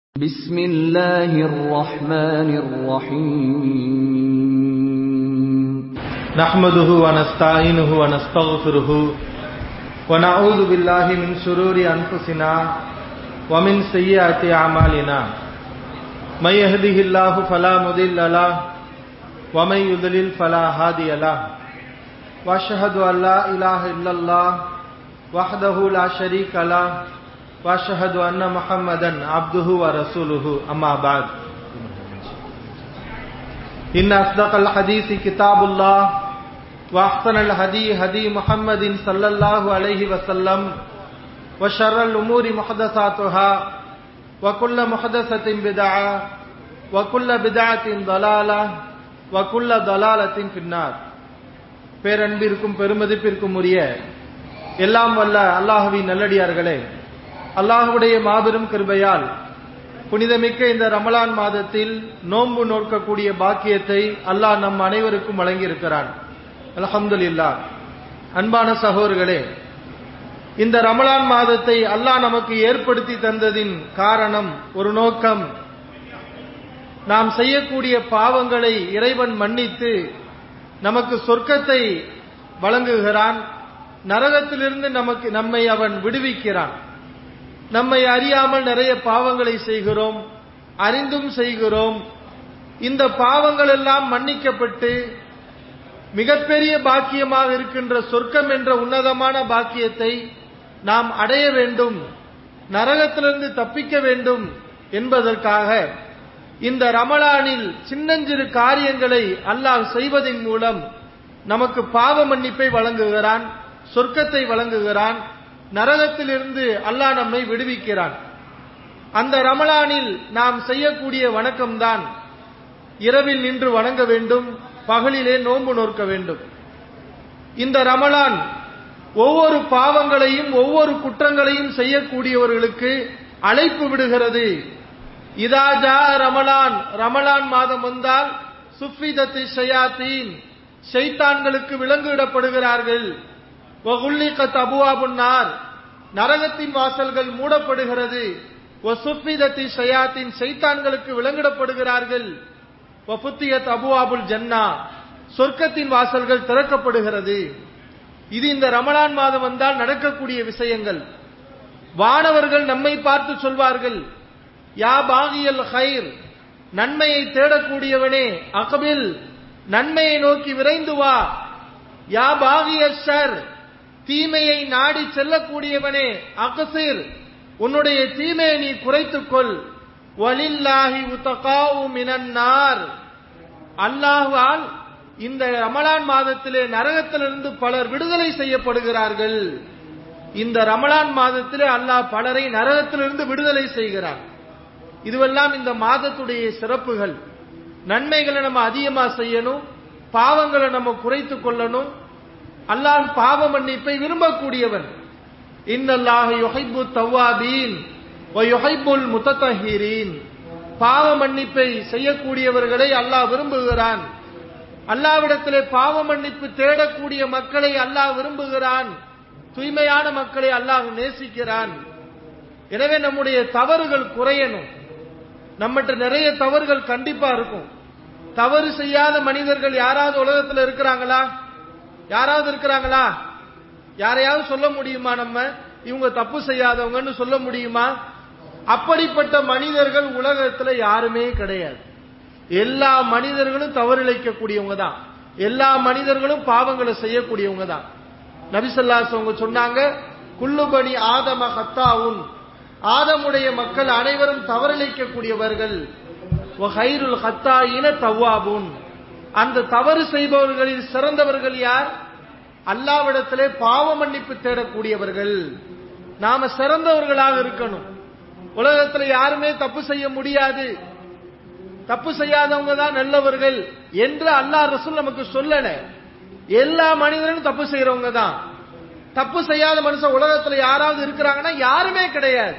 بسم الله الرحمن الرحيم نحمده ونستعينه ونستغفره ونعوذ بالله من شرور أنفسنا ومن سيئات أعمالنا من يهده الله فلا مضل له ومن يضلل فلا هادي له واشهد ان لا اله الا الله وحده لا شريك له واشهد ان محمدا عبده ورسوله اما بعد ان اصدق الحديث كتاب الله واحسن الهدي هدي محمد صلى الله عليه وسلم وشر الامور محدثاتها وكل محدثه بدعه وكل بدعه ضلاله وكل ضلاله في النار பேரன்பிற்கும் பெருமதிப்பிற்கும் உரிய எல்லாம் வல்ல அல்லாஹுவின் நல்லடியார்களே அல்லாஹுடைய மாபெரும் கிருபையால் புனிதமிக்க இந்த ரமலான் மாதத்தில் நோன்பு நோக்கக்கூடிய பாக்கியத்தை அல்லாஹ் நம் அனைவருக்கும் வழங்கியிருக்கிறான் அலமதுல்லா அன்பான சகோதரர்களே இந்த ரமலான் மாதத்தை அல்லாஹ் நமக்கு ஏற்படுத்தி தந்ததின் காரணம் ஒரு நோக்கம் நாம் செய்யக்கூடிய பாவங்களை இறைவன் மன்னித்து நமக்கு சொர்க்கத்தை வழங்குகிறான் நரகத்திலிருந்து நமக்கு நம்மை அவன் விடுவிக்கிறான் நம்மை அறியாமல் நிறைய பாவங்களை செய்கிறோம் அறிந்தும் செய்கிறோம் இந்த பாவங்கள் எல்லாம் மன்னிக்கப்பட்டு மிகப்பெரிய பாக்கியமாக இருக்கின்ற சொர்க்கம் என்ற உன்னதமான பாக்கியத்தை நாம் அடைய வேண்டும் நரகத்திலிருந்து தப்பிக்க வேண்டும் என்பதற்காக இந்த ரமலானில் சின்னஞ்சிறு காரியங்களை அல்லாஹ் செய்வதன் மூலம் நமக்கு பாவ மன்னிப்பை வழங்குகிறான் சொர்க்கத்தை வழங்குகிறான் நரகத்திலிருந்து அல்லாஹ் நம்மை விடுவிக்கிறான் அந்த ரமலானில் நாம் செய்யக்கூடிய வணக்கம்தான் இரவில் நின்று வணங்க வேண்டும் பகலிலே நோன்பு நோக்க வேண்டும் இந்த ரமலான் ஒவ்வொரு பாவங்களையும் ஒவ்வொரு குற்றங்களையும் செய்யக்கூடியவர்களுக்கு அழைப்பு விடுகிறது இதாஜா ரமலான் ரமலான் மாதம் வந்தால் சுஃபிதத்து ஷயாத்தீன் ஷைத்தான்களுக்கு விலங்குவிடப்படுகிறார்கள் அபுவாபுன்னார் நரகத்தின் வாசல்கள் மூடப்படுகிறது சுஃபிதத்தி ஷயாத்தின் ஷைத்தான்களுக்கு விலங்கிடப்படுகிறார்கள் வஃபுத்தியத் அபுவாபுல் ஜன்னா சொர்க்கத்தின் வாசல்கள் திறக்கப்படுகிறது இது இந்த ரமலான் மாதம் வந்தால் நடக்கக்கூடிய விஷயங்கள் வானவர்கள் நம்மை பார்த்து சொல்வார்கள் யா பாகியல் ஹைர் நன்மையை தேடக்கூடியவனே அகபில் நன்மையை நோக்கி விரைந்து வா யா பாகியல் ஷர் தீமையை நாடி செல்லக்கூடியவனே அகசிர் உன்னுடைய தீமையை நீ குறைத்துக்கொள் வலில்லாஹி உத்தகாவு மினன்னார் அல்லாஹுவால் இந்த ரமலான் மாதத்திலே நரகத்திலிருந்து பலர் விடுதலை செய்யப்படுகிறார்கள் இந்த ரமலான் மாதத்திலே அல்லாஹ் பலரை நரகத்திலிருந்து விடுதலை செய்கிறார் இதுவெல்லாம் இந்த மாதத்துடைய சிறப்புகள் நன்மைகளை நம்ம அதிகமா செய்யணும் பாவங்களை நம்ம குறைத்து கொள்ளணும் அல்லாஹ் பாவ மன்னிப்பை விரும்பக்கூடியவன் இன்னல்லாஹ யுஹைபு தவ்வாபீன் யுஹைபுல் முத்தஹீரீன் பாவ மன்னிப்பை செய்யக்கூடியவர்களை அல்லாஹ் விரும்புகிறான் அல்லாவிடத்திலே பாவ மன்னிப்பு தேடக்கூடிய மக்களை அல்லாஹ் விரும்புகிறான் தூய்மையான மக்களை அல்லாஹ் நேசிக்கிறான் எனவே நம்முடைய தவறுகள் குறையணும் நம்மகிட்ட நிறைய தவறுகள் கண்டிப்பா இருக்கும் தவறு செய்யாத மனிதர்கள் யாராவது உலகத்தில் இருக்கிறாங்களா யாராவது இருக்கிறாங்களா யாரையாவது சொல்ல முடியுமா நம்ம இவங்க தப்பு செய்யாதவங்கன்னு சொல்ல முடியுமா அப்படிப்பட்ட மனிதர்கள் உலகத்துல யாருமே கிடையாது எல்லா மனிதர்களும் தவறிழைக்கக்கூடியவங்க தான் எல்லா மனிதர்களும் பாவங்களை செய்யக்கூடியவங்க தான் நபிசல்லாஸ் அவங்க சொன்னாங்க குல்லுபணி ஆதம ஹத்தாவுன் ஆதமுடைய மக்கள் அனைவரும் தவறிழைக்கக்கூடியவர்கள் ஹைருல் ஹத்தாயின தவ்வாபுன் அந்த தவறு செய்பவர்களில் சிறந்தவர்கள் யார் அல்லாவிடத்திலே பாவ மன்னிப்பு தேடக்கூடியவர்கள் நாம சிறந்தவர்களாக இருக்கணும் உலகத்துல யாருமே தப்பு செய்ய முடியாது தப்பு செய்யாதவங்க தான் நல்லவர்கள் என்று அல்லாஹ் ரசூல் நமக்கு சொல்லல எல்லா மனிதர்களும் தப்பு செய்யறவங்க தான் தப்பு செய்யாத மனுஷன் உலகத்துல யாராவது இருக்கிறாங்கன்னா யாருமே கிடையாது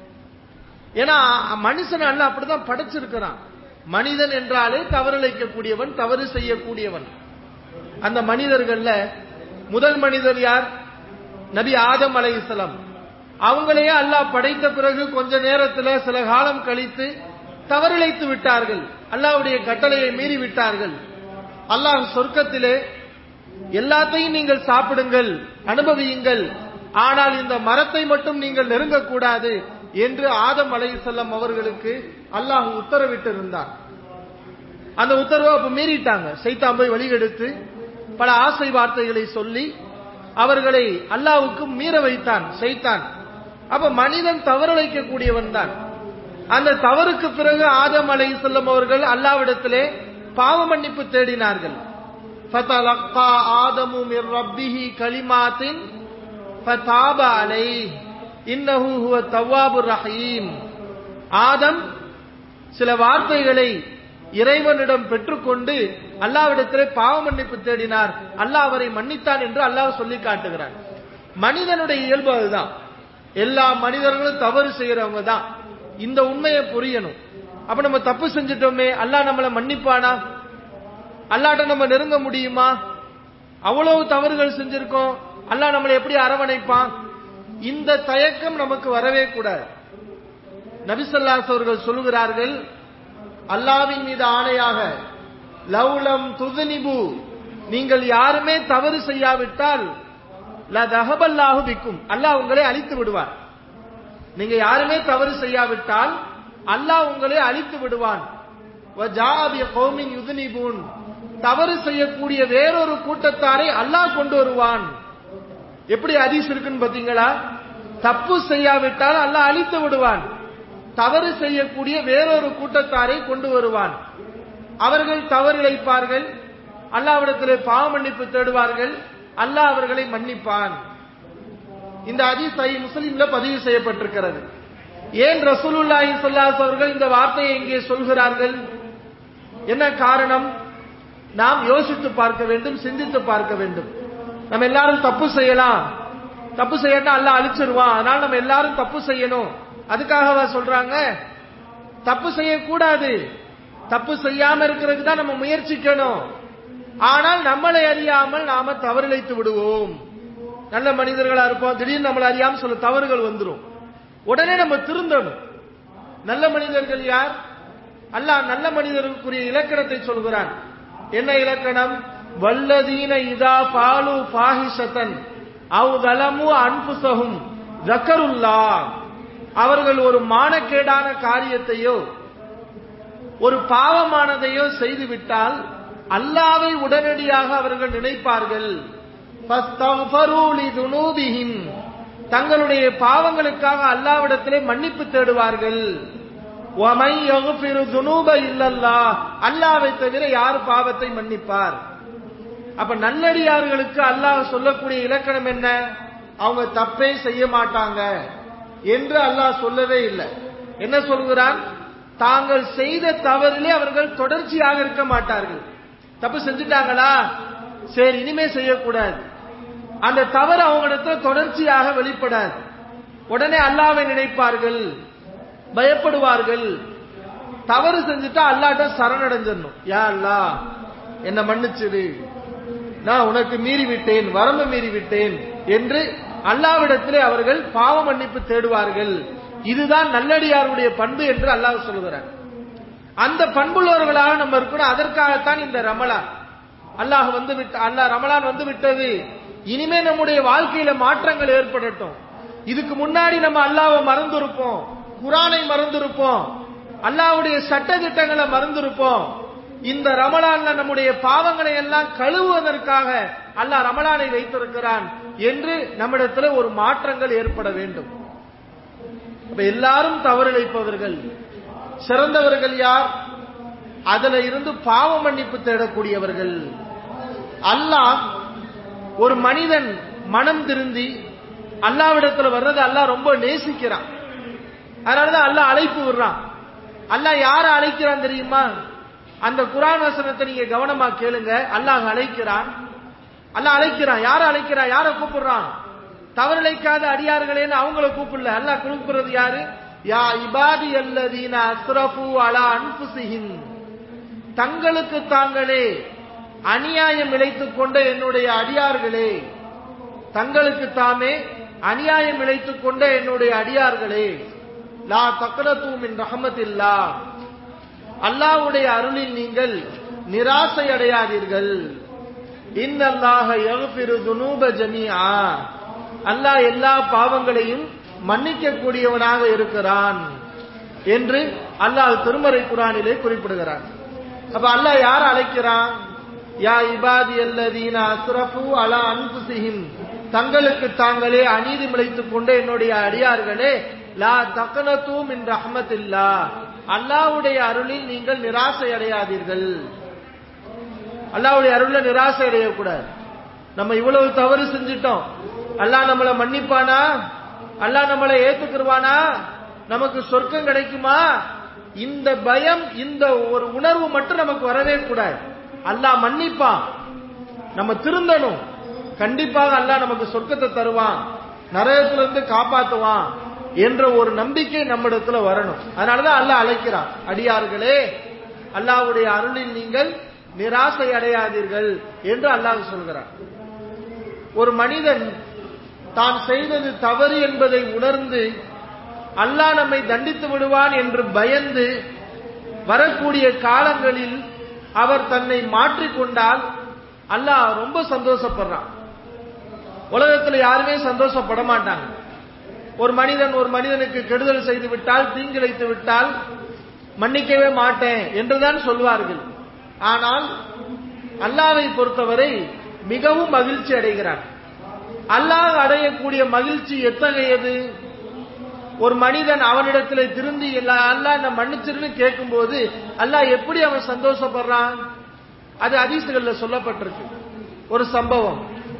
ஏன்னா மனுஷன் அல்ல அப்படிதான் படைச்சிருக்கிறான் மனிதன் என்றாலே தவறிழைக்கக்கூடியவன் தவறு செய்யக்கூடியவன் அந்த மனிதர்கள்ல முதல் மனிதர் யார் நபி ஆதம் அலை அவங்களையே அல்லாஹ் படைத்த பிறகு கொஞ்ச நேரத்துல சில காலம் கழித்து தவறிழைத்து விட்டார்கள் அல்லாஹ்வுடைய கட்டளையை மீறி விட்டார்கள் அல்லாஹ் சொர்க்கத்திலே எல்லாத்தையும் நீங்கள் சாப்பிடுங்கள் அனுபவியுங்கள் ஆனால் இந்த மரத்தை மட்டும் நீங்கள் நெருங்கக்கூடாது என்று ஆதம் அலைஹிஸ்ஸலாம் அவர்களுக்கு அல்லாஹ் உத்தரவிட்டிருந்தார் அந்த உத்தரவை அப்ப மீறிட்டாங்க சைத்தான் போய் வழிகெடுத்து பல ஆசை வார்த்தைகளை சொல்லி அவர்களை அல்லாஹ்வுக்கு மீற வைத்தான் சைத்தான் அப்ப மனிதன் தவறழைக்க கூடியவன் தான் அந்த தவறுக்கு பிறகு ஆதம் அலைஹிஸ்ஸலாம் அவர்கள் அல்லாவிடத்திலே பாவ மன்னிப்பு தேடினார்கள் ஃபதலக்கா ஆதமு மிர் ரப்பிஹி கலிமாத்தின் ஃபதாப அலைஹ் இன்னஹு ஹுவ தவ்வாபுர் ரஹீம் ஆதம் சில வார்த்தைகளை இறைவனிடம் பெற்றுக்கொண்டு அல்லாவிடத்திலே பாவ மன்னிப்பு தேடினார் அல்லாஹ் அவரை மன்னித்தான் என்று அல்லாஹ் சொல்லி காட்டுகிறான் மனிதனுடைய இயல்பு அதுதான் எல்லா மனிதர்களும் தவறு செய்யறவங்க தான் இந்த உண்மையை புரியணும் அப்ப நம்ம தப்பு செஞ்சிட்டோமே அல்லாஹ் நம்மளை மன்னிப்பானா அல்லாட்ட நம்ம நெருங்க முடியுமா அவ்வளவு தவறுகள் செஞ்சிருக்கோம் அல்லாஹ் நம்மளை எப்படி அரவணைப்பான் இந்த தயக்கம் நமக்கு வரவே கூடாது நபிசல்லாஸ் அவர்கள் சொல்லுகிறார்கள் அல்லாவின் மீது ஆணையாக லவ்லம் துதுனிபு நீங்கள் யாருமே தவறு செய்யாவிட்டால் லதஹபல்லாஹு பிக்கும் அல்லாஹ் உங்களை அழித்து விடுவார் நீங்க யாருமே தவறு செய்யாவிட்டால் அல்லாஹ் உங்களை அழித்து விடுவான் வஜாபி கௌமின் யுதுனிபூன் தவறு செய்யக்கூடிய வேறொரு கூட்டத்தாரை அல்லாஹ் கொண்டு வருவான் எப்படி ஹதீஸ் இருக்குன்னு பாத்தீங்களா தப்பு செய்யாவிட்டால் அல்லாஹ் அழித்து விடுவான் தவறு செய்யக்கூடிய வேறொரு கூட்டத்தாரை கொண்டு வருவான் அவர்கள் தவறிழைப்பார்கள் அல்லாவிடத்திலே பாவ மன்னிப்பு தேடுவார்கள் அல்லாஹ் அவர்களை மன்னிப்பான் இந்த ஹதீஸ் சஹீஹ் முஸ்லிம்ல பதிவு செய்யப்பட்டிருக்கிறது ஏன் ரசூலுல்லாஹி ஸல்லல்லாஹு அவர்கள் இந்த வார்த்தையை இங்கே சொல்கிறார்கள் என்ன காரணம் நாம் யோசித்து பார்க்க வேண்டும் சிந்தித்து பார்க்க வேண்டும் நம்ம எல்லாரும் தப்பு செய்யலாம் தப்பு செய்யட்டா அல்லாஹ் அழிச்சிருவான் அதனால நம்ம எல்லாரும் தப்பு செய்யணும் அதுக்காகவா சொல்றாங்க தப்பு செய்யக்கூடாது தப்பு செய்யாம இருக்கிறதுக்கு தான் நம்ம முயற்சிக்கணும் ஆனால் நம்மளை அறியாமல் நாம தவறிழைத்து விடுவோம் நல்ல மனிதர்களா இருப்போம் திடீர்னு நம்மளை அறியாம சில தவறுகள் வந்துரும் உடனே நம்ம திருந்தணும் நல்ல மனிதர்கள் யார் அல்லாஹ் நல்ல மனிதர்களுக்குரிய இலக்கணத்தை சொல்கிறான் என்ன இலக்கணம் வல்லதீன இதா பாலு பாஹிஷத்தன் அவ் தலமு அன்புசகும் ஜக்கருல்லா அவர்கள் ஒரு மானக்கேடான காரியத்தையோ ஒரு பாவமானதையோ செய்துவிட்டால் அல்லாவை உடனடியாக அவர்கள் நினைப்பார்கள் فَاسْتَغْفَرُوا لِذُنُوبِهِمْ தங்களுடைய பாவங்களுக்காக அல்லாவிடத்திலே மன்னிப்பு தேடுவார்கள் وَمَنْ يَغْفِرُ الذُّنُوبَ إِلَّا اللَّهُ அல்லாஹ்வை தவிர யார் பாவத்தை மன்னிப்பார் அப்ப நல்லடியார்களுக்கு அல்லாஹ் சொல்லக்கூடிய இலக்கணம் என்ன அவங்க தப்பே செய்ய மாட்டாங்க என்று அல்லாஹ் சொல்லவே இல்லை என்ன சொல்கிறான் தாங்கள் செய்த தவறிலே அவர்கள் தொடர்ச்சியாக இருக்க மாட்டார்கள் தப்பு செஞ்சுட்டாங்களா சரி இனிமே செய்யக்கூடாது அந்த தவறு அவங்களிடத்துல தொடர்ச்சியாக வெளிப்படாது உடனே அல்லாவை நினைப்பார்கள் பயப்படுவார்கள் தவறு செஞ்சுட்டா அல்லாட்ட சரணடைஞ்சிடணும் யா அல்லா என்ன மன்னிச்சிரு நான் உனக்கு மீறி விட்டேன் வரம்பு மீறி விட்டேன் என்று அல்லாவிடத்திலே அவர்கள் பாவ மன்னிப்பு தேடுவார்கள் இதுதான் நல்லடியாருடைய பண்பு என்று அல்லாஹ் சொல்கிறார் அந்த பண்புள்ளவர்களாக நம்ம இருக்கணும் அதற்காகத்தான் இந்த ரமலான் அல்லாஹ் வந்து விட்ட அல்லாஹ் ரமலான் வந்து விட்டது இனிமே நம்முடைய வாழ்க்கையில மாற்றங்கள் ஏற்படட்டும் இதுக்கு முன்னாடி நம்ம அல்லாவை மறந்திருப்போம் குரானை மறந்திருப்போம் அல்லாவுடைய சட்ட திட்டங்களை மறந்திருப்போம் இந்த ரமலான்ல நம்முடைய பாவங்களை எல்லாம் கழுவுவதற்காக அல்லாஹ் ரமலானை வைத்திருக்கிறான் என்று நம்மிடத்துல ஒரு மாற்றங்கள் ஏற்பட வேண்டும் அப்ப எல்லாரும் தவறிழைப்பவர்கள் சிறந்தவர்கள் யார் அதுல இருந்து பாவ மன்னிப்பு தேடக்கூடியவர்கள் அல்லாஹ் ஒரு மனிதன் மனம் திருந்தி அல்லாவிடத்துல வர்றது அல்லாஹ் ரொம்ப நேசிக்கிறான் அதனாலதான் அல்லாஹ் அழைப்பு விடுறான் அல்லாஹ் யார அழைக்கிறான் தெரியுமா அந்த குரான் வசனத்தை நீங்க கவனமா கேளுங்க அல்லாஹ் அழைக்கிறான் அல்லாஹ் அழைக்கிறான் யார அழைக்கிறான் யார கூப்பிடுறான் தவறிழைக்காத அடியார்களேன்னு அவங்கள கூப்பிடல அல்லாஹ் கூப்பிடுறது யாரு யா இபாதி அல்லதீன அஸ்ரஃபு அலா அன்புசிஹின் தங்களுக்கு தாங்களே அநியாயம் இழைத்துக் கொண்ட என்னுடைய அடியார்களே தங்களுக்கு தாமே அநியாயம் இழைத்துக் கொண்ட என்னுடைய அடியார்களே லா தக்ரதூம் மின் ரஹமத்தில்லா அல்லாஹ்வுடைய அருளில் நீங்கள் நிராசை அடையாதீர்கள் இன்னல்லாஹ யக்ஃபிரு துனூப ஜமீஆ அல்லாஹ் எல்லா பாவங்களையும் மன்னிக்க கூடியவனாக இருக்கிறான் என்று அல்லாஹ் திருமறை குரானிலே குறிப்பிடுகிறான் அப்ப அல்லாஹ் யார் அழைக்கிறான் யா இபாதி அல்லதீன அஸ்ரஃபு அலா அன்புசிஹிம் தங்களுக்கு தாங்களே அநீதி மிளைத்துக் கொண்ட என்னுடைய அடியார்களே லா தக்கனத்தூ மின் ரஹமத்தில்லா அல்லாஹ்வுடைய அருளில் நீங்கள் நிராசை அடையாதீர்கள் அல்லாஹ்வுடைய அருள்ல நிராசை அடையக்கூடாது நம்ம இவ்வளவு தவறு செஞ்சிட்டோம் அல்லாஹ் நம்மளை மன்னிப்பானா அல்லாஹ் நம்மளை ஏத்துக்குருவானா நமக்கு சொர்க்கம் கிடைக்குமா இந்த பயம் இந்த ஒரு உணர்வு மட்டும் நமக்கு வரவே கூடாது அல்லாஹ் மன்னிப்பான் நம்ம திருந்தணும் கண்டிப்பாக அல்லாஹ் நமக்கு சொர்க்கத்தை தருவான் நரகத்திலிருந்து காப்பாத்துவான் என்ற ஒரு நம்பிக்கை நம்மிடத்துல வரணும் அதனாலதான் அல்லாஹ் அழைக்கிறான் அடியார்களே அல்லாஹ்வுடைய அருளில் நீங்கள் நிராசை அடையாதீர்கள் என்று அல்லாஹ் சொல்கிறார் ஒரு மனிதன் தான் செய்தது தவறு என்பதை உணர்ந்து அல்லாஹ் நம்மை தண்டித்து விடுவான் என்று பயந்து வரக்கூடிய காலங்களில் அவர் தன்னை மாற்றிக்கொண்டால் அல்லாஹ் ரொம்ப சந்தோஷப்படுறான் உலகத்துல யாருமே சந்தோஷப்பட மாட்டாங்க ஒரு மனிதன் ஒரு மனிதனுக்கு கெடுதல் செய்து விட்டால் தீங்கிழைத்து விட்டால் மன்னிக்கவே மாட்டேன் என்றுதான் சொல்வார்கள் ஆனால் அல்லாவை பொறுத்தவரை மிகவும் மகிழ்ச்சி அடைகிறான் அல்லாஹ் அடையக்கூடிய மகிழ்ச்சி எத்தகையது ஒரு மனிதன் அவனிடத்தில் திருந்தி அல்லாஹ் என்ன மன்னிச்சிருன்னு கேட்கும்போது அல்லாஹ் எப்படி அவன் சந்தோஷப்படுறான் அது அதிசுகள்ல சொல்லப்பட்டிருக்கு ஒரு சம்பவம்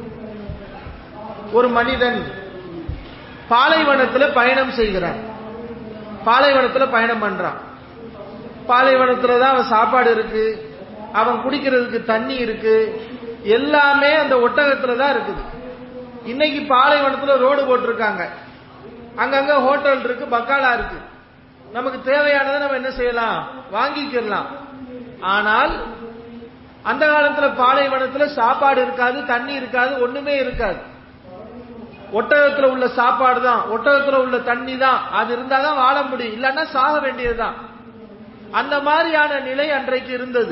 ஒரு மனிதன் பாலைவனத்தில் பயணம் செய்கிறான் பாலைவனத்தில் பயணம் பண்றான் பாலைவனத்துல தான் அவன் சாப்பாடு இருக்கு அவன் குடிக்கிறதுக்கு தண்ணி இருக்கு எல்லாமே அந்த ஒட்டகத்துல தான் இருக்குது இன்னைக்கு பாலைவனத்துல ரோடு போட்டிருக்காங்க அங்கங்க ஹோட்டல் இருக்கு பக்காலா இருக்கு நமக்கு தேவையானதை நம்ம என்ன செய்யலாம் வாங்கிக்கலாம் ஆனால் அந்த காலத்துல பாலைவனத்துல சாப்பாடு இருக்காது தண்ணி இருக்காது ஒண்ணுமே இருக்காது ஒட்டகத்துல உள்ள சாப்பாடு தான் ஒட்டகத்துல உள்ள தண்ணி தான் அது இருந்தாதான் வாழ முடியும் இல்லன்னா சாக வேண்டியதுதான் அந்த மாதிரியான நிலை அன்றைக்கு இருந்தது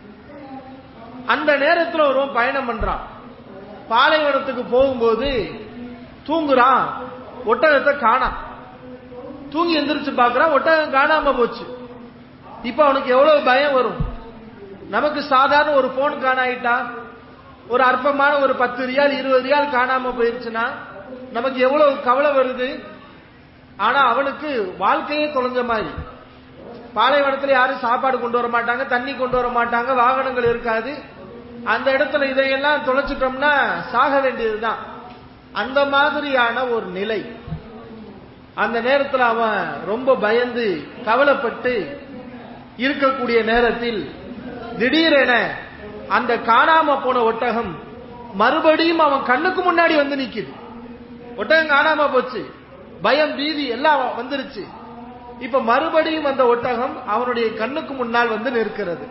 அந்த நேரத்தில் ஒருவன் பயணம் பண்றான் பாலைவனத்துக்கு போகும்போது தூங்குறான் ஒட்டகத்தை காணாம் தூங்கி எந்திரிச்சு பார்க்கறான் ஒட்டகம் காணாம போச்சு இப்ப அவனுக்கு எவ்வளவு பயம் வரும் நமக்கு சாதாரண ஒரு போன் காணாயிட்டா ஒரு அற்பமான ஒரு பத்து ரியால் இருபது ரியால் காணாம போயிருச்சுன்னா நமக்கு எவ்வளவு கவலை வருது ஆனா அவனுக்கு வாழ்க்கையே தொலைஞ்ச மாதிரி பாலைவனத்துல யாரும் சாப்பாடு கொண்டு வர மாட்டாங்க தண்ணி கொண்டு வர மாட்டாங்க வாகனங்கள் இருக்காது அந்த இடத்துல இதையெல்லாம் தொலைச்சிட்டோம்னா சாக வேண்டியதுதான் அந்த மாதிரியான ஒரு நிலை அந்த நேரத்தில் அவன் ரொம்ப பயந்து கவலைப்பட்டு இருக்கக்கூடிய நேரத்தில் திடீரென அந்த காணாம போன ஒட்டகம் மறுபடியும் அவன் கண்ணுக்கு முன்னாடி வந்து நிக்குது ஒட்டகம் காணாம போச்சு பயம் பீதி எல்லாம் வந்துருச்சு இப்ப மறுபடியும் அந்த ஒட்டகம் அவனுடைய கண்ணுக்கு முன்னால் வந்து நிற்கிறது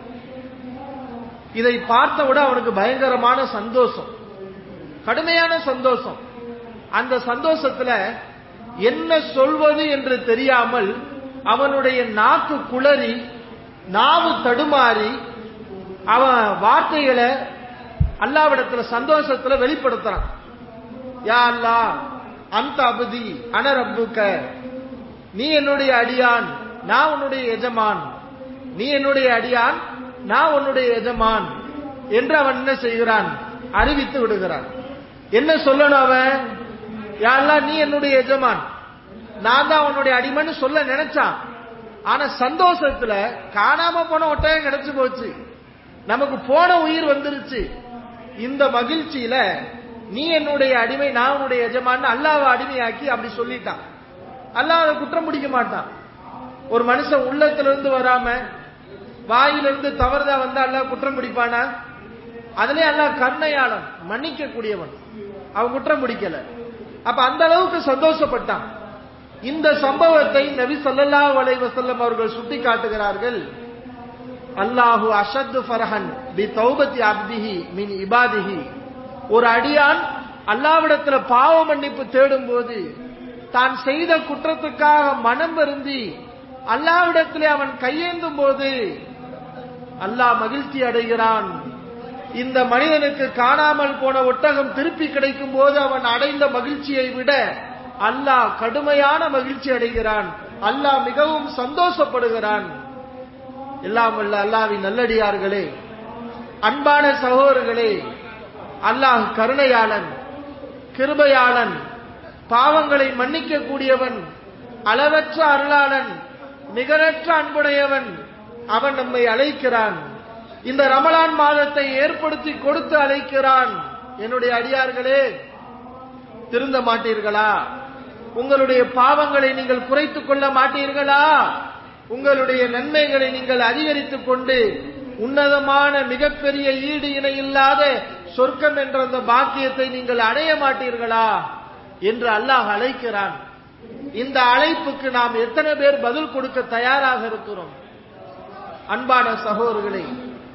இதை பார்த்தவுடன் அவனுக்கு பயங்கரமான சந்தோஷம் கடுமையான சந்தோஷம் அந்த சந்தோஷத்துல என்ன சொல்வது என்று தெரியாமல் அவனுடைய நாக்கு குளறி நாவு தடுமாறி அவன் வார்த்தைகளை அல்லாவிடத்துல சந்தோஷத்துல வெளிப்படுத்துறான் யா அல்லா அந்த அபதி அனரப்புக்க நீ என்னுடைய அடியான் நான் உன்னுடைய எஜமான் நீ என்னுடைய அடியான் நான் உன்னுடைய எஜமான் என்று அவன் என்ன செய்கிறான் அறிவித்து விடுகிறான் என்ன சொல்லணும் அவன் யாரெல்லாம் நீ என்னுடைய எஜமான் நான் தான் உன்னுடைய அடிமைன்னு சொல்ல நினைச்சான் ஆனா சந்தோஷத்துல காணாம போன ஒட்டகம் கிடைச்சு போச்சு நமக்கு போன உயிர் வந்துருச்சு இந்த மகிழ்ச்சியில நீ என்னுடைய அடிமை நான் உன்னுடைய எஜமான் அல்லாவை அடிமையாக்கி அப்படி சொல்லிட்டான் அல்லாஹ் அதை குற்றம் பிடிக்க மாட்டான் ஒரு மனுஷன் உள்ளத்துல இருந்து வராம வாயிலிருந்து தவறுதா வந்து அல்லாஹ் குற்றம் பிடிப்பானா அதுலயே அல்லாஹ் கருணையாளன் மன்னிக்க கூடியவன் அவன் குற்றம் பிடிக்கல அப்ப அந்த அளவுக்கு சந்தோஷப்பட்டான் இந்த சம்பவத்தை நபி ஸல்லல்லாஹு அலைஹி வஸல்லம் அவர்கள் சுட்டி காட்டுகிறார்கள் அல்லாஹு அஷத்து ஃபரஹன் பி தௌபத்தி அப்திஹி மின் இபாதிஹி ஒரு அடியான் அல்லாவிடத்துல பாவ மன்னிப்பு தேடும் போது தான் செய்த குற்றத்துக்காக மனம் வருந்தி அல்லாவிடத்திலே அவன் கையேந்தும் போது அல்லாஹ் மகிழ்ச்சி அடைகிறான் இந்த மனிதனுக்கு காணாமல் போன ஒட்டகம் திருப்பி கிடைக்கும் போது அவன் அடைந்த மகிழ்ச்சியை விட அல்லாஹ் கடுமையான மகிழ்ச்சி அடைகிறான் அல்லாஹ் மிகவும் சந்தோஷப்படுகிறான் எல்லாம் வல்ல அல்லாவின் நல்லடியார்களே அன்பான சகோதரர்களே அல்லாஹ் கருணையாளன் கிருபையாளன் பாவங்களை மன்னிக்க கூடியவன் அளவற்ற அருளாளன் நிகரற்ற அன்புடையவன் அவன் நம்மை அழைக்கிறான் இந்த ரமலான் மாதத்தை ஏற்படுத்தி கொடுத்து அழைக்கிறான் என்னுடைய அடியார்களே திருந்த மாட்டீர்களா உங்களுடைய பாவங்களை நீங்கள் குறைத்துக் கொள்ள மாட்டீர்களா உங்களுடைய நன்மைகளை நீங்கள் அதிகரித்துக் கொண்டு உன்னதமான மிகப்பெரிய ஈடு இணை இல்லாத சொர்க்கம் என்ற அந்த பாக்கியத்தை நீங்கள் அடைய மாட்டீர்களா என்று அல்லாஹ் அழைக்கிறான் இந்த அழைப்புக்கு நாம் எத்தனை பேர் பதில் கொடுக்க தயாராக இருக்கிறோம் அன்பான சகோதரர்களே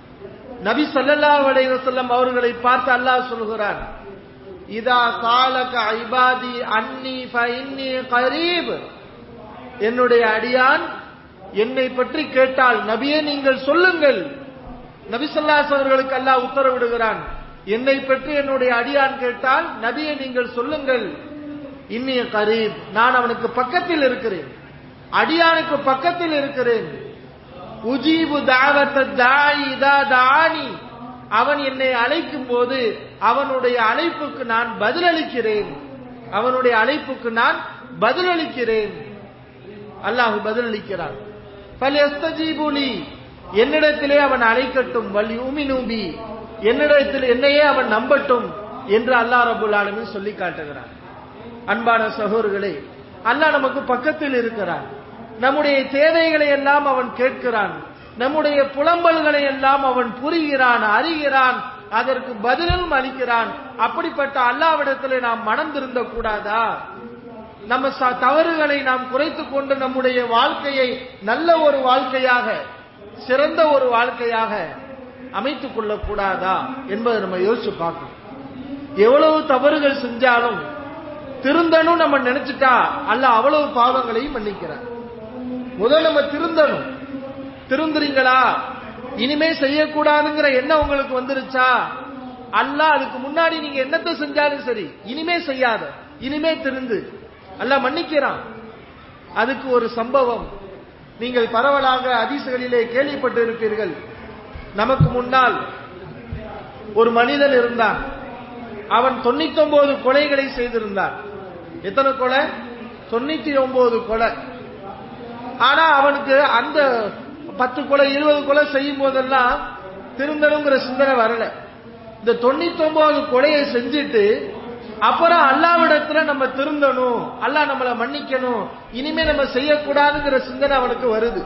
நபி ஸல்லல்லாஹு அலைஹி வஸல்லம் அவர்களை பார்த்து அல்லாஹ் சொல்கிறான் இதா சாலக ஐபாதி அன்னி ஃபஇன்னி கரீப் என்னுடைய அடியான் என்னை பற்றி கேட்டால் நபியே நீங்கள் சொல்லுங்கள் நபி ஸல்லல்லாஹு அவர்களுக்கு அல்லாஹ் உத்தரவிடுகிறான் என்னை பற்றி என்னுடைய அடியான் கேட்டால் நபியை நீங்கள் சொல்லுங்கள் இன்னிய கரீப் நான் அவனுக்கு பக்கத்தில் இருக்கிறேன் அடியானுக்கு பக்கத்தில் இருக்கிறேன் உஜீபு தாவத்த தாய் இதா தானி அவன் என்னை அழைக்கும் போது அவனுடைய அழைப்புக்கு நான் பதிலளிக்கிறேன் அவனுடைய அழைப்புக்கு நான் பதிலளிக்கிறேன் அல்லாஹ் பதிலளிக்கிறான் பல் எஸ்தஜீபுலி என்னிடத்திலே அவன் அழைக்கட்டும் வல் யூமினூபி என்னிடத்தில் என்னையே அவன் நம்பட்டும் என்று அல்லாஹ் ரபுல் ஆலமீன் சொல்லி காட்டுகிறான் அன்பான சகோதரர்களே அல்லாஹ் நமக்கு பக்கத்தில் இருக்கிறான் நம்முடைய தேவைகளை எல்லாம் அவன் கேட்கிறான் நம்முடைய புலம்பல்களை எல்லாம் அவன் புரிகிறான் அறிகிறான் அதற்கு பதிலும் அளிக்கிறான் அப்படிப்பட்ட அல்லாவிடத்தில் நாம் மனம் திருந்த கூடாதா நம்ம ச- தவறுகளை நாம் குறைத்துக் கொண்டு நம்முடைய வாழ்க்கையை நல்ல ஒரு வாழ்க்கையாக சிறந்த ஒரு வாழ்க்கையாக அமைத்துக் கொள்ளக் கூடாதா என்பதை நம்ம யோசிச்சு பார்க்கணும் எவ்வளவு தவறுகள் செஞ்சாலும் திருந்தணும் நம்ம நினைச்சிட்டா அல்ல அவ்வளவு பாவங்களையும் மன்னிக்கிறார் முதல்ல நம்ம திருந்தணும் திருந்துறீங்களா இனிமே செய்யக்கூடாதுங்கிற எண்ணம் உங்களுக்கு வந்துருச்சா அல்லாஹ் அதுக்கு முன்னாடி நீங்க என்னத்தை செஞ்சாலும் சரி இனிமே செய்யாத இனிமே திருந்து அல்லாஹ் மன்னிக்கிறான் அதுக்கு ஒரு சம்பவம் நீங்கள் பரவலாக அதிசுகளிலே கேள்விப்பட்டு இருப்பீர்கள் நமக்கு முன்னால் ஒரு மனிதன் இருந்தான் அவன் தொண்ணூத்தி ஒன்பது கொலைகளை செய்திருந்தான் எத்தனை கொலை தொண்ணூத்தி ஒன்பது கொலை ஆனா அவனுக்கு அந்த பத்து கொலை இருபது கொலை செய்யும் போதெல்லாம் திருந்தணுங்கிற சிந்தனை வரல இந்த தொண்ணூத்தி ஒன்பது கொலையை செஞ்சுட்டு அப்புறம் அல்லாவிடத்துல நம்ம திருந்தணும் அல்லாஹ் நம்மளை மன்னிக்கணும் இனிமே நம்ம செய்யக்கூடாதுங்கிற சிந்தனை அவனுக்கு வருது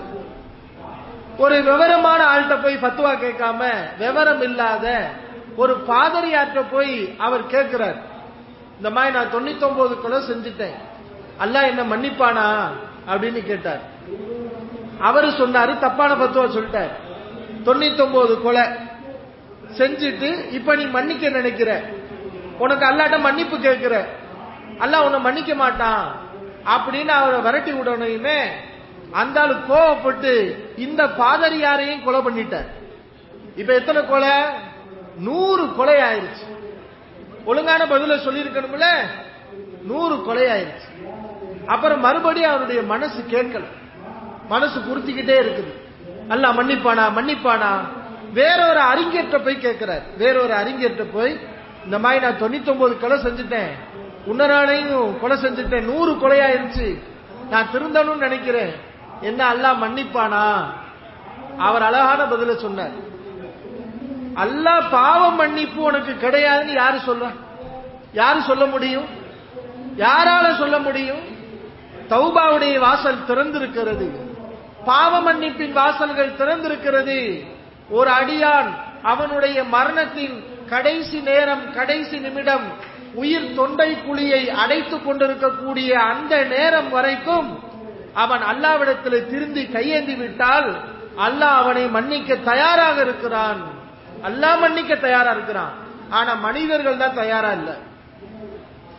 ஒரு விவரமான ஆள்கிட்ட போய் ஃபத்துவா கேட்காம விவரம் இல்லாத ஒரு பாதிரியார்ட்ட போய் அவர் கேட்கிறார் இந்த மாதிரி நான் தொண்ணூத்தி ஒன்பது கொலை செஞ்சுட்டேன் அல்லாஹ் என்ன மன்னிப்பானா அப்படின்னு கேட்டார் அவரு சொன்னாரு தப்பான பத்துவா சொல்லிட்டார் தொண்ணூத்தி ஒன்பது கொலை செஞ்சுட்டு இப்ப நீ மன்னிக்க நினைக்கிற உனக்கு அல்லாட்ட மன்னிப்பு கேட்கிற அல்லாஹ் உன்னை மன்னிக்க மாட்டான் அப்படின்னு அவரை விரட்டி விடணுமே அந்த ஆளு கோவப்பட்டு இந்த பாதரியாரையும் கொலை பண்ணிட்டார் இப்ப எத்தனை கொலை நூறு கொலை ஆயிருச்சு ஒழுங்கான பதில சொல்லியிருக்கணும்ல நூறு கொலை ஆயிருச்சு அப்புறம் மறுபடியும் அவருடைய மனசு கேட்கல மனசு குறுத்திக்கிட்டே இருக்குது அல்லாஹ் மன்னிப்பானா மன்னிப்பானா வேறொரு அறிஞர்கிட்ட போய் கேட்கிறார் வேறொரு அறிஞர்கிட்ட போய் இந்த மாதிரி நான் தொண்ணூத்தி ஒன்பது கொலை செஞ்சுட்டேன் உன்னரானையும் கொலை செஞ்சுட்டேன் நூறு கொலையாயிருச்சு நான் திருந்தணும்னு நினைக்கிறேன் என்ன அல்லாஹ் மன்னிப்பானா அவர் அழகான பதில சொன்னார் அல்லாஹ் பாவ மன்னிப்பு உனக்கு கிடையாதுன்னு யாரு சொல்ற யாரு சொல்ல முடியும் யாரால சொல்ல முடியும் தௌபாவுடைய வாசல் திறந்திருக்கிறது பாவ மன்னிப்பின் வாசல்கள் திறந்திருக்கிறது ஒரு அடியான் அவனுடைய மரணத்தின் கடைசி நேரம் கடைசி நிமிடம் உயிர் தொண்டை குழியை அடைத்துக் கொண்டிருக்கக்கூடிய அந்த நேரம் வரைக்கும் அவன் அல்லாவிடத்தில் திருந்தி கையேந்தி விட்டால் அல்லாஹ் அவனை மன்னிக்க தயாராக இருக்கிறான் அல்லாஹ் மன்னிக்க தயாரா இருக்கிறான் ஆனா மனிதர்கள் தான் தயாரா இல்ல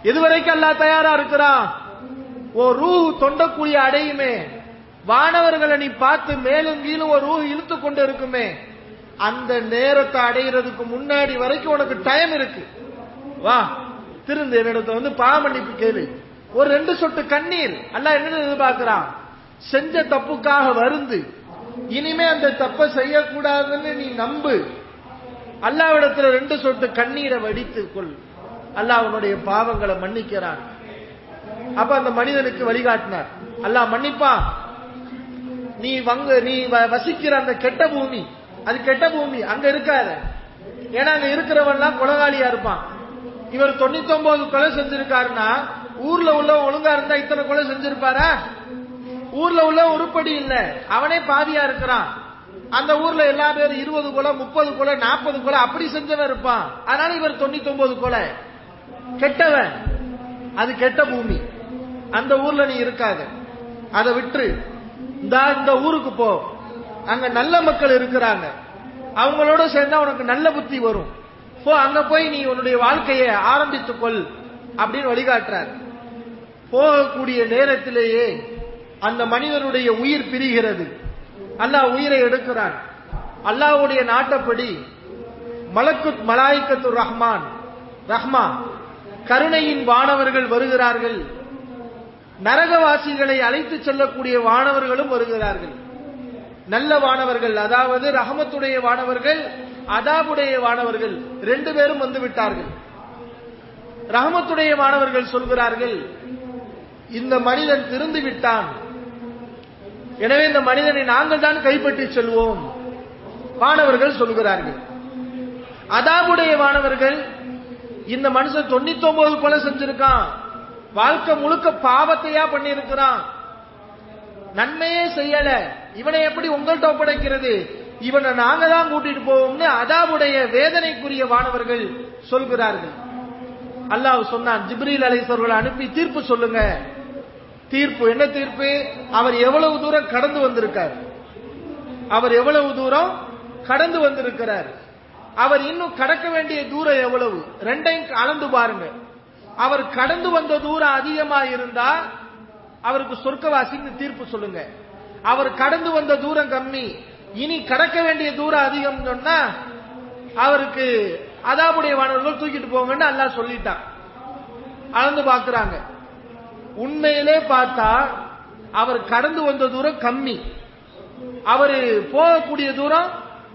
எது வரைக்கும் அல்லாஹ் தயாரா இருக்கிறான் ஓ ரூ தொண்டக்குழி அடையுமே வானவர்களை நீ பார்த்து மேலும் கீழும் ஒரு ரூ இழுத்து கொண்டு இருக்குமே அந்த நேரத்தை அடைகிறதுக்கு முன்னாடி வரைக்கும் உனக்கு டைம் இருக்கு வா திருந்து என்னிடத்த வந்து பாவமன்னிப்பு கேளு ஒரு ரெண்டு சொட்டு கண்ணீர் அல்லாஹ் என்ன எதிர்பார்க்கிறான் செஞ்ச தப்புக்காக வருந்து இனிமே அந்த தப்பை செய்யக்கூடாதுன்னு நீ நம்பு அல்லாவிடத்துல ரெண்டு சொட்டு கண்ணீரை வடித்துக் கொள் அல்லாஹ் அவனுடைய பாவங்களை மன்னிக்கிறான் அப்ப அந்த மனிதனுக்கு வழிகாட்டினார் அல்லாஹ் மன்னிப்பான் நீ வங்க நீ வ- வசிக்கிற அந்த கெட்ட பூமி அது கெட்ட பூமி அங்க இருக்காத ஏன்னா அங்க இருக்கிறவன்லாம் கொலகாலியா இருப்பான் இவர் தொண்ணூத்தி ஒன்பது கொலை செஞ்சிருக்காருன்னா ஊர்ல உள்ள ஒழுங்கா இருந்தா இத்தனை கொலை செஞ்சிருப்பாரா ஊர்ல உள்ள உருப்படி இல்ல அவனே பாதியா இருக்கிறான் அந்த ஊர்ல எல்லா பேரும் இருபது கொலை முப்பது கொலை நாற்பது கொலை அப்படி செஞ்சவன் இருப்பான் அதனால இவர் தொண்ணூத்தி ஒன்பது கொலை கெட்டவன் அது கெட்ட பூமி அந்த ஊர்ல நீ இருக்காத அதை விட்டு இந்த இந்த ஊருக்கு போ அங்க நல்ல மக்கள் இருக்கிறாங்க அவங்களோட சேர்ந்தா உனக்கு நல்ல புத்தி வரும் போ அங்க போய் நீ உன்னுடைய வாழ்க்கையை ஆரம்பித்துக் கொள் அப்படின்னு வழிகாட்டுறார் போகக்கூடிய நேரத்திலேயே அந்த மனிதனுடைய உயிர் பிரிகிறது அல்லாஹ் உயிரை எடுக்கிறான் அல்லாஹ்வுடைய நாட்டப்படி மலக்கு மலாய்க்கத்து ரஹ்மான் ரஹ்மா கருணையின் வானவர்கள் வருகிறார்கள் நரகவாசிகளை அழைத்து செல்லக்கூடிய வானவர்களும் வருகிறார்கள் நல்ல வானவர்கள் அதாவது ரஹமத்துடைய வானவர்கள் அதாபுடைய வானவர்கள் ரெண்டு பேரும் வந்து விட்டார்கள் ரஹமத்துடைய வானவர்கள் சொல்கிறார்கள் இந்த மனிதன் திருந்து விட்டான் எனவே இந்த மனிதனை நாங்கள் தான் கைப்பற்றி செல்வோம் வானவர்கள் சொல்கிறார்கள் அதாபுடைய வானவர்கள் இந்த மனுஷன் தொண்ணூத்தி ஒன்பது கொலை செஞ்சிருக்கான் வாழ்க்கை முழுக்க பாவத்தையா பண்ணியிருக்கிறான் நன்மையே செய்யல இவனை எப்படி உங்கள்கிட்ட ஒப்படைக்கிறது இவனை நாங்க தான் கூட்டிட்டு போவோம்னு அதாவுடைய வேதனைக்குரிய வானவர்கள் சொல்கிறார்கள் அல்லாஹ் சொன்னான் ஜிப்ரீல் அலைசர்களை அனுப்பி தீர்ப்பு சொல்லுங்க தீர்ப்பு என்ன தீர்ப்பு அவர் எவ்வளவு தூரம் கடந்து வந்திருக்கார் அவர் எவ்வளவு தூரம் கடந்து வந்திருக்கிறார் அவர் இன்னும் கடக்க வேண்டிய தூரம் எவ்வளவு ரெண்டையும் அளந்து பாருங்க அவர் கடந்து வந்த தூரம் அதிகமா இருந்தா அவருக்கு சொர்க்கவாசின்னு தீர்ப்பு சொல்லுங்க அவர் கடந்து வந்த தூரம் கம்மி இனி கடக்க வேண்டிய தூரம் அதிகம் சொன்னா அவருக்கு அதாபுடைய வானவர்கள் தூக்கிட்டு போங்கன்னு அல்லாஹ் சொல்லிட்டான் அளந்து பாக்குறாங்க உண்மையிலே பார்த்தா அவர் கடந்து வந்த தூரம் கம்மி அவர் போகக்கூடிய தூரம்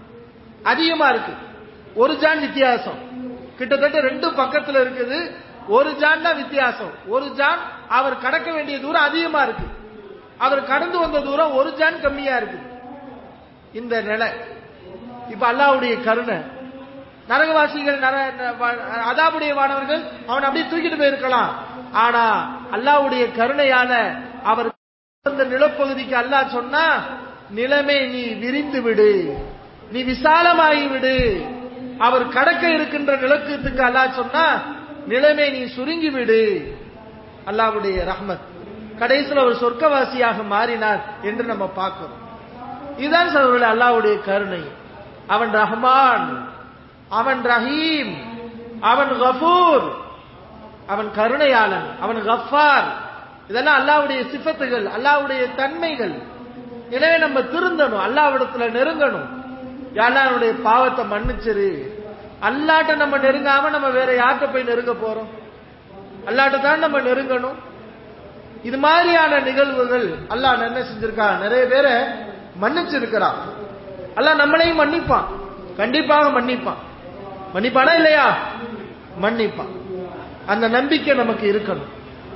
அதிகமா இருக்கு ஒரு ஜான் வித்தியாசம் கிட்டத்தட்ட ரெண்டு பக்கத்துல இருக்குது ஒரு ஜான் தான் வித்தியாசம் ஒரு ஜான் அவர் கடக்க வேண்டிய தூரம் அதிகமா இருக்கு அவர் கடந்து வந்த தூரம் ஒரு ஜான் கம்மியா இருக்கு இந்த நிலை இப்ப அல்லாவுடைய கருணை நரகவாசிகள் நர- ந- அதாபுடைய வானவர்கள் அவன் அப்படியே தூக்கிட்டு போயிருக்கலாம் ஆனா அல்லாவுடைய கருணையால அவர் அந்த நிலப்பகுதிக்கு அல்லாஹ் சொன்னா நிலமே நீ விரிந்து விடு நீ விசாலமாகி விடு அவர் கடக்க இருக்கின்ற நிலக்கத்துக்கு அல்லாஹ் சொன்னா நிலமே நீ சுருங்கி விடு அல்லாவுடைய ரஹ்மத் கடைசியில் அவர் சொர்க்கவாசியாக மாறினார் என்று நம்ம பார்க்கிறோம் இதுதான் சொல்வது அல்லாவுடைய கருணை அவன் ரஹ்மான் அவன் ரஹீம் அவன் கஃபூர் அவன் கருணையாளன் அவன் கஃபார் இதெல்லாம் அல்லாவுடைய சிஃபத்துகள் அல்லாவுடைய தன்மைகள் எனவே நம்ம திருந்தணும் அல்லாவிடத்துல நெருங்கணும் யாருடைய பாவத்தை மன்னிச்சிரு அல்லாட்ட நம்ம நெருங்காம நம்ம வேற யார்கிட்ட போய் நெருங்க போறோம் அல்லாட்ட தான் நம்ம நெருங்கணும் இது மாதிரியான நிகழ்வுகள் அல்லாஹ் என்ன செஞ்சிருக்கான் நிறைய பேரை மன்னிச்சிருக்கிறான் அல்லாஹ் நம்மளையும் மன்னிப்பான் கண்டிப்பாக மன்னிப்பான் மன்னிப்பானா இல்லையா மன்னிப்பான் அந்த நம்பிக்கை நமக்கு இருக்கணும்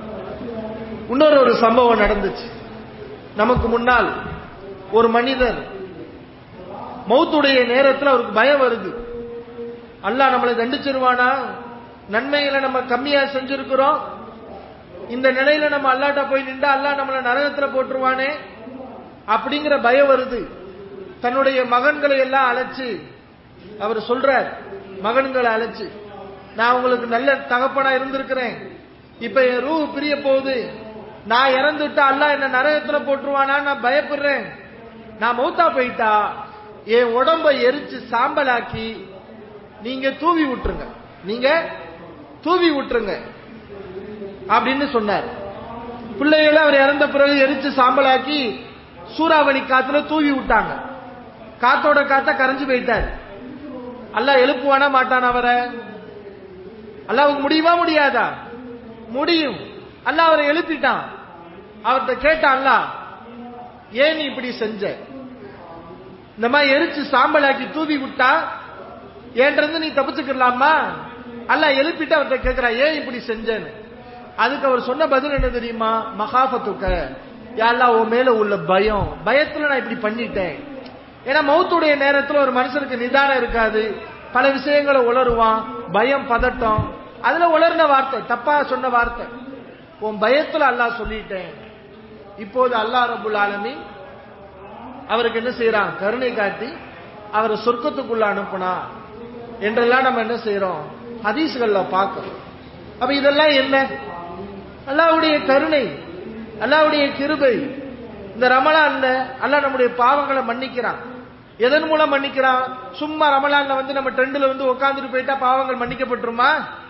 இன்னொரு ஒரு சம்பவம் நடந்துச்சு நமக்கு முன்னால் ஒரு மனிதர் மௌத்துடைய நேரத்தில் அவருக்கு பயம் வருது அல்லாஹ் நம்மளை தண்டிச்சிருவானா நன்மைகளை நம்ம கம்மியா செஞ்சிருக்கிறோம் இந்த நிலையில நம்ம அல்லாட்ட போய் நின்றா அல்லாஹ் நம்மளை நரகத்துல போட்டுருவானே அப்படிங்கிற பயம் வருது தன்னுடைய மகன்களை எல்லாம் அழைச்சு அவர் சொல்றார் மகன்களை அழைச்சு நான் உங்களுக்கு நல்ல தகப்பனா இருந்திருக்கிறேன் இப்ப என் ரூ பிரிய போகுது நான் இறந்துட்டா அல்லாஹ் என்ன நரகத்துல போட்டுருவானா நான் பயப்படுறேன் நான் மௌத்தா போயிட்டா என் உடம்ப எரிச்சு சாம்பலாக்கி நீங்க தூவி விட்டுருங்க நீங்க தூவி விட்டுருங்க அப்படின்னு சொன்னார் பிள்ளைகளை அவர் இறந்த பிறகு எரிச்சு சாம்பலாக்கி சூறாவளி காத்துல தூவி விட்டாங்க காத்தோட காத்த கரைஞ்சு போயிட்டார் அல்லாஹ் எழுப்புவானா மாட்டான் அவரை அல்லாவுக்கு முடியுமா முடியாதா முடியும் அல்லாஹ் அவரை எழுப்பிட்டான் அவர்கிட்ட கேட்டான்ல ஏன் நீ இப்படி செஞ்ச இந்த மாதிரி எரிச்சு சாம்பலாக்கி தூவி விட்டா ஏன்றது நீ தப்பிச்சுக்கலாமா அல்லாஹ் எழுப்பிட்டு அவர்கிட்ட கேட்கிறா ஏன் இப்படி செஞ்சேன்னு அதுக்கு அவர் சொன்ன பதில் என்ன தெரியுமா மகாபத்துக்க யாழ்லா உன் மேல உள்ள பயம் பயத்துல நான் இப்படி பண்ணிட்டேன் ஏன்னா மௌத்துடைய நேரத்துல ஒரு மனுஷனுக்கு நிதானம் இருக்காது பல விஷயங்களை உளருவான் பயம் பதட்டம் அதுல உளர்ன வார்த்தை தப்பா சொன்ன வார்த்தை உன் பயத்துல அல்லாஹ் சொல்லிட்டேன் இப்போது அல்லாஹ் ரபுல் ஆலமீன் அவருக்கு என்ன செய்யறான் கருணை காட்டி அவரை சொர்க்கத்துக்குள்ள அனுப்புனா என்றெல்லாம் நம்ம என்ன செய்யறோம் ஹதீஸ்கள்ல பார்க்கிறோம் அப்ப இதெல்லாம் என்ன அல்லாவுடைய கருணை அல்லாவுடைய கிருபை இந்த ரமலான்ல அல்லாஹ் நம்முடைய பாவங்களை மன்னிக்கிறான் எதன் மூலம் மன்னிக்கிறான் சும்மா ரமலான்ல வந்து நம்ம ட்ரெண்ட்ல வந்து உட்காந்துட்டு போயிட்டா பாவங்கள் மன்னிக்கப்பட்டுருமா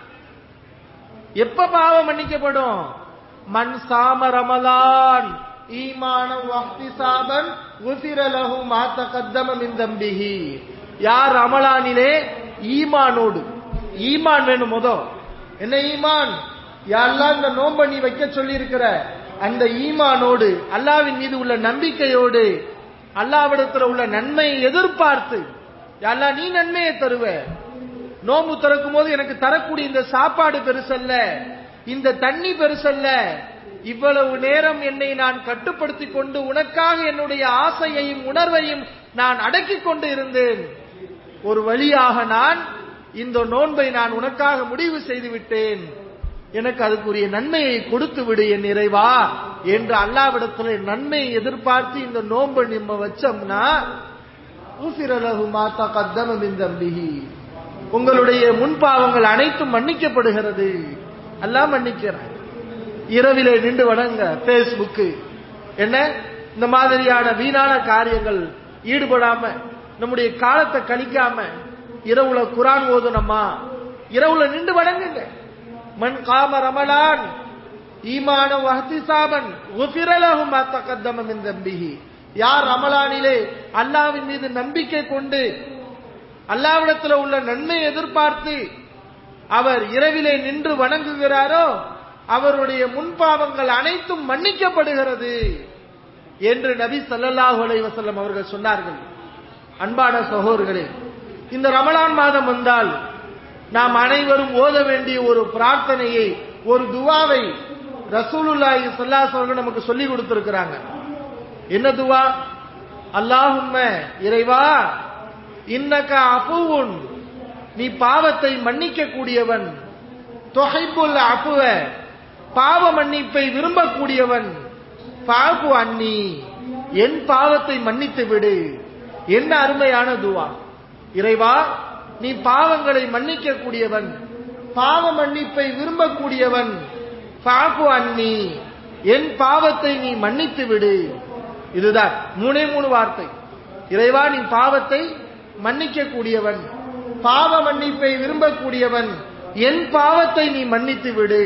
எப்ப பாவம் மன்னிக்கப்படும் மண் சாம ரமலான் ஈமான வஹ்திசாபன் உசிர லஹு மா தகத்தம மின் தம்பிஹி யார் ரமலானிலே ஈமானோடு ஈமான் வேணும் முத என்ன ஈமான் யாரெல்லாம் இந்த நோம்ப நீ வைக்க சொல்லி இருக்கிற அந்த ஈமானோடு அல்லாவின் மீது உள்ள நம்பிக்கையோடு அல்லாவிடத்துல உள்ள நன்மையை எதிர்பார்த்து அல்லா நீ நன்மையை தருவ நோம்பு திறக்கும் போது எனக்கு தரக்கூடிய இந்த சாப்பாடு பெருசல்ல இந்த தண்ணி பெருசல்ல இவ்வளவு நேரம் என்னை நான் கட்டுப்படுத்திக் கொண்டு உனக்காக என்னுடைய ஆசையையும் உணர்வையும் நான் அடக்கிக் கொண்டு இருந்தேன் ஒரு வழியாக நான் இந்த நோன்பை நான் உனக்காக முடிவு செய்து விட்டேன் எனக்கு அதுக்குரிய நன்மையை கொடுத்து விடு என் நிறைவா என்று அல்லாவிடத்துல நன்மையை எதிர்பார்த்து இந்த நோன்பை நம்ம வச்சோம்னா ஊசிரலகு மாதா கத்தம தம்பிஹி உங்களுடைய முன்பாவங்கள் அனைத்தும் மன்னிக்கப்படுகிறது எல்லாம் மன்னிக்கிறான் இரவிலே நின்று வணங்க பேஸ்புக்கு என்ன இந்த மாதிரியான வீணான காரியங்கள் ஈடுபடாம நம்முடைய காலத்தை கழிக்காம இரவுல குரான் ஓதுனம்மா இரவுல நின்று வணங்குங்க மண் காம ரமலான் ஈமான வஹ்திசாபன் உஃபிரலஹு மா தகத்தம மின் தம்பிஹி யார் ரமலானிலே அல்லாவின் மீது நம்பிக்கை கொண்டு அல்லாவிடத்தில் உள்ள நன்மை எதிர்பார்த்து அவர் இரவிலே நின்று வணங்குகிறாரோ அவருடைய முன்பாவங்கள் அனைத்தும் மன்னிக்கப்படுகிறது என்று நபி சல்லல்லாஹு அலைஹி வஸல்லம் அவர்கள் சொன்னார்கள் அன்பான சகோதரர்களே இந்த ரமலான் மாதம் வந்தால் நாம் அனைவரும் ஓத வேண்டிய ஒரு பிரார்த்தனையை ஒரு துவாவை ரசூலுல்லாஹி ஸல்லல்லாஹு அவர்கள் நமக்கு சொல்லி கொடுத்திருக்கிறாங்க என்ன துவா அல்லாஹும்ம இறைவா இன்னக அஃபுவுன் நீ பாவத்தை மன்னிக்க கூடியவன் தொகைப்புல் அஃபுவ பாவ மன்னிப்பை விரும்பக்கூடியவன் பாபு அன்னி என் பாவத்தை மன்னித்து விடு என்ன அருமையான துவா இறைவா நீ பாவங்களை மன்னிக்க கூடியவன் பாவ மன்னிப்பை விரும்பக்கூடியவன் பாபு அன்னி என் பாவத்தை நீ மன்னித்து விடு இதுதான் மூணே மூணு வார்த்தை இறைவா நீ பாவத்தை மன்னிக்க கூடியவன் பாவ மன்னிப்பை விரும்பக்கூடியவன் என் பாவத்தை நீ மன்னித்து விடு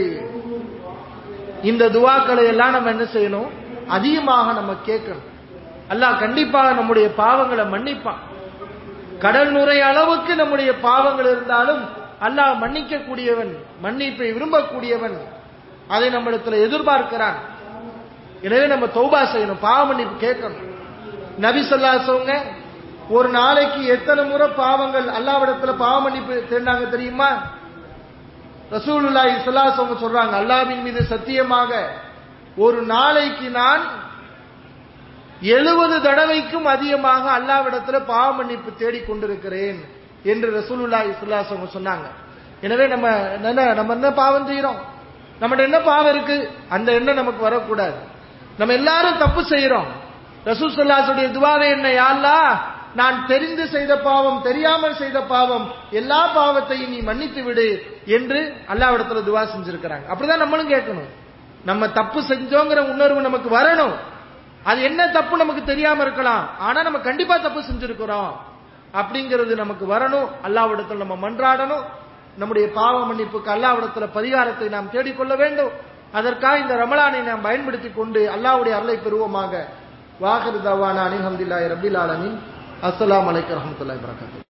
இந்த துவாக்களை எல்லாம் நம்ம என்ன செய்யணும் அதிகமாக நம்ம கேட்கணும் அல்லாஹ் கண்டிப்பாக நம்முடைய பாவங்களை மன்னிப்பான் கடல் நுரை அளவுக்கு நம்முடைய பாவங்கள் இருந்தாலும் அல்லாஹ் மன்னிக்க கூடியவன் மன்னிப்பை விரும்பக்கூடியவன் அதை நம்மிடத்துல எதிர்பார்க்கிறான் எனவே நம்ம தௌபா செய்யணும் பாவ மன்னிப்பு கேட்கணும் நபி சொல்லாசவங்க ஒரு நாளைக்கு எத்தனை முறை பாவங்கள் அல்லாவிடத்துல பாவ மன்னிப்பு தேடினாங்க தெரியுமா ரசூலுல்லாஹி ஸல்லல்லாஹு சொல்றாங்க அல்லாஹ்வின் மீது சத்தியமாக ஒரு நாளைக்கு நான் எழுபது தடவைக்கும் அதிகமாக அல்லாவிடத்துல பாவ மன்னிப்பு தேடிக் கொண்டிருக்கிறேன் என்று ரசூலுல்லாஹி ஸல்லல்லாஹு சொன்னாங்க எனவே நம்ம என்ன நம்ம என்ன பாவம் செய்யறோம் நம்மகிட்ட என்ன பாவம் இருக்கு அந்த எண்ணம் நமக்கு வரக்கூடாது நம்ம எல்லாரும் தப்பு செய்யறோம் ரசூல் சல்லாசுடைய துவாவே என்ன யாழ்லா நான் தெரிந்து செய்த பாவம் தெரியாமல் செய்த பாவம் எல்லா பாவத்தையும் நீ மன்னித்து விடு என்று அல்லாவிடத்துல துவா செஞ்சிருக்கிறாங்க அப்படிதான் நம்மளும் கேட்கணும் நம்ம தப்பு செஞ்சோங்கிற உணர்வு நமக்கு வரணும் அது என்ன தப்பு நமக்கு தெரியாம இருக்கலாம் ஆனா நம்ம கண்டிப்பா தப்பு செஞ்சிருக்கிறோம் அப்படிங்கிறது நமக்கு வரணும் அல்லாவிடத்துல நம்ம மன்றாடணும் நம்முடைய பாவ மன்னிப்புக்கு அல்லாவிடத்துல பரிகாரத்தை நாம் தேடிக்கொள்ள வேண்டும் அதற்காக இந்த ரமலானை நாம் பயன்படுத்திக் கொண்டு அல்லாஹ்வுடைய அருளை பெறுவோமாக வாஹிர் தவானா அனில் ஹம்துலில்லாஹி ரப்பில் ஆலமீன் அஸ்ஸலாமு அலைக்கும் வரஹ்மத்துல்லாஹி வபரகாத்துஹு